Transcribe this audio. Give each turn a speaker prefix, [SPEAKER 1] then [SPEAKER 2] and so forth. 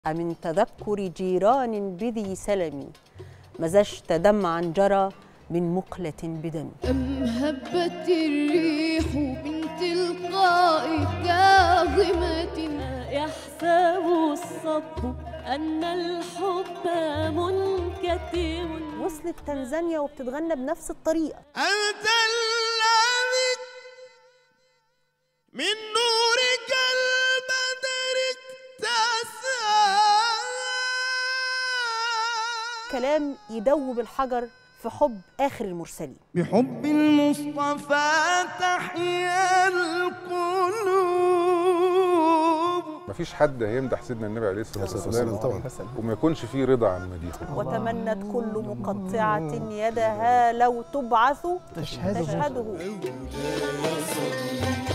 [SPEAKER 1] من تذكر جيران بذي سلم مزجت دمعا جرى من مقلة بدم
[SPEAKER 2] أم هبت الريح من تلقاء كاظمة
[SPEAKER 3] يحسب الصب أن الحب منكتم
[SPEAKER 1] وصلت تنزانيا وبتتغنى بنفس الطريقة
[SPEAKER 4] أنت الذي من نورك البدر اكتسى
[SPEAKER 1] كلام يدوب الحجر في حب آخر المرسلين
[SPEAKER 4] بحب المصطفى تحيا القلوب
[SPEAKER 5] مفيش حد هيمدح سيدنا النبي عليه الصلاه والسلام
[SPEAKER 6] طبعا
[SPEAKER 5] وما يكونش فيه رضا عن مديحه
[SPEAKER 1] وتمنت كل مقطعة يدها لو تبعث تشهده
[SPEAKER 4] مولاي صل